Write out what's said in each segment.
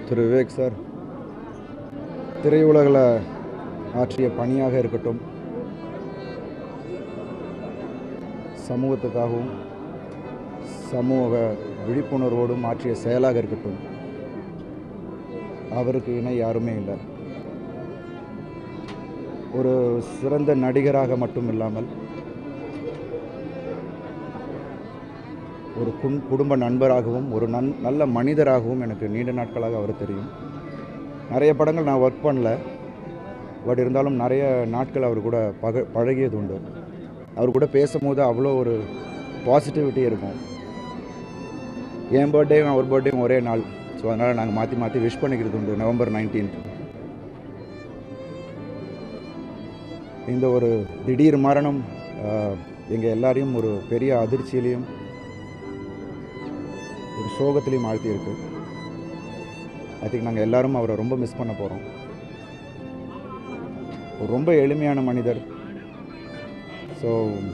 திரு Vivek sir திரையுலகில் ஆற்றிய பணியாக இருக்கட்டும் சமூகத்துக்காகவும் சமூக விழிப்புணர்வோடும் ஆற்றிய செயலாக இருக்கட்டும் அவருக்கு இணை யாருமே இல்லை ஒரு சிறந்த நடிகராக மட்டும் இல்லாமல் ஒரு குன் குடும்ப நண்பராகவும் ஒரு நன் நல்ல மனிதராகவும் எனக்கு நீண்ட நாட்களாக அவர் தெரியும் நிறைய படங்கள் நான் ஒர்க் பண்ணல பட் இருந்தாலும் நிறைய நாட்கள் அவர் கூட பக பழகியது உண்டு அவர் கூட பேசும்போது அவ்வளோ ஒரு பாசிட்டிவிட்டி இருக்கும் என் பர்த்டேயும் அவர் பர்த்டேயும் ஒரே நாள் ஸோ அதனால் நாங்கள் மாற்றி மாற்றி விஷ் பண்ணிக்கிறது உண்டு நவம்பர் நைன்டீன்த் இந்த ஒரு திடீர் மரணம் எங்கள் எல்லாரையும் ஒரு பெரிய அதிர்ச்சியிலையும் ஒரு சோகத்திலையும் ஆழ்த்தியிருக்கு ஐ திங்க் நாங்கள் எல்லாரும் அவரை ரொம்ப மிஸ் பண்ண போகிறோம் ஒரு ரொம்ப எளிமையான மனிதர் ஸோ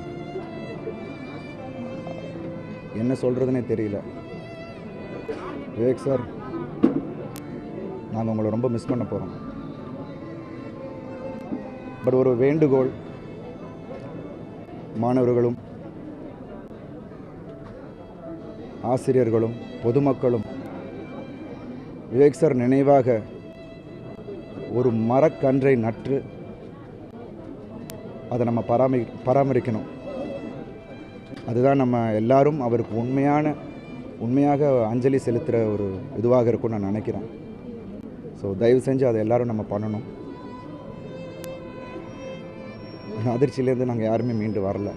என்ன சொல்கிறதுனே தெரியல விவேக் சார் நாங்கள் உங்களை ரொம்ப மிஸ் பண்ண போகிறோம் பட் ஒரு வேண்டுகோள் மாணவர்களும் ஆசிரியர்களும் பொதுமக்களும் விவேக் சார் நினைவாக ஒரு மரக்கன்றை நட்டு அதை நம்ம பராமரி பராமரிக்கணும் அதுதான் நம்ம எல்லாரும் அவருக்கு உண்மையான உண்மையாக அஞ்சலி செலுத்துகிற ஒரு இதுவாக இருக்கும்னு நான் நினைக்கிறேன் ஸோ தயவு செஞ்சு அதை எல்லாரும் நம்ம பண்ணணும் அந்த அதிர்ச்சியிலேருந்து நாங்கள் யாருமே மீண்டு வரல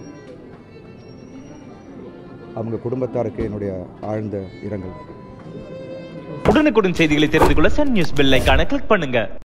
அவங்க குடும்பத்தாருக்கு என்னுடைய ஆழ்ந்த இரங்கல் உடனுக்குடன் செய்திகளை தெரிந்து கொள்ள சன் நியூஸ் பெல் ஐகானை கிளிக் பண்ணுங்க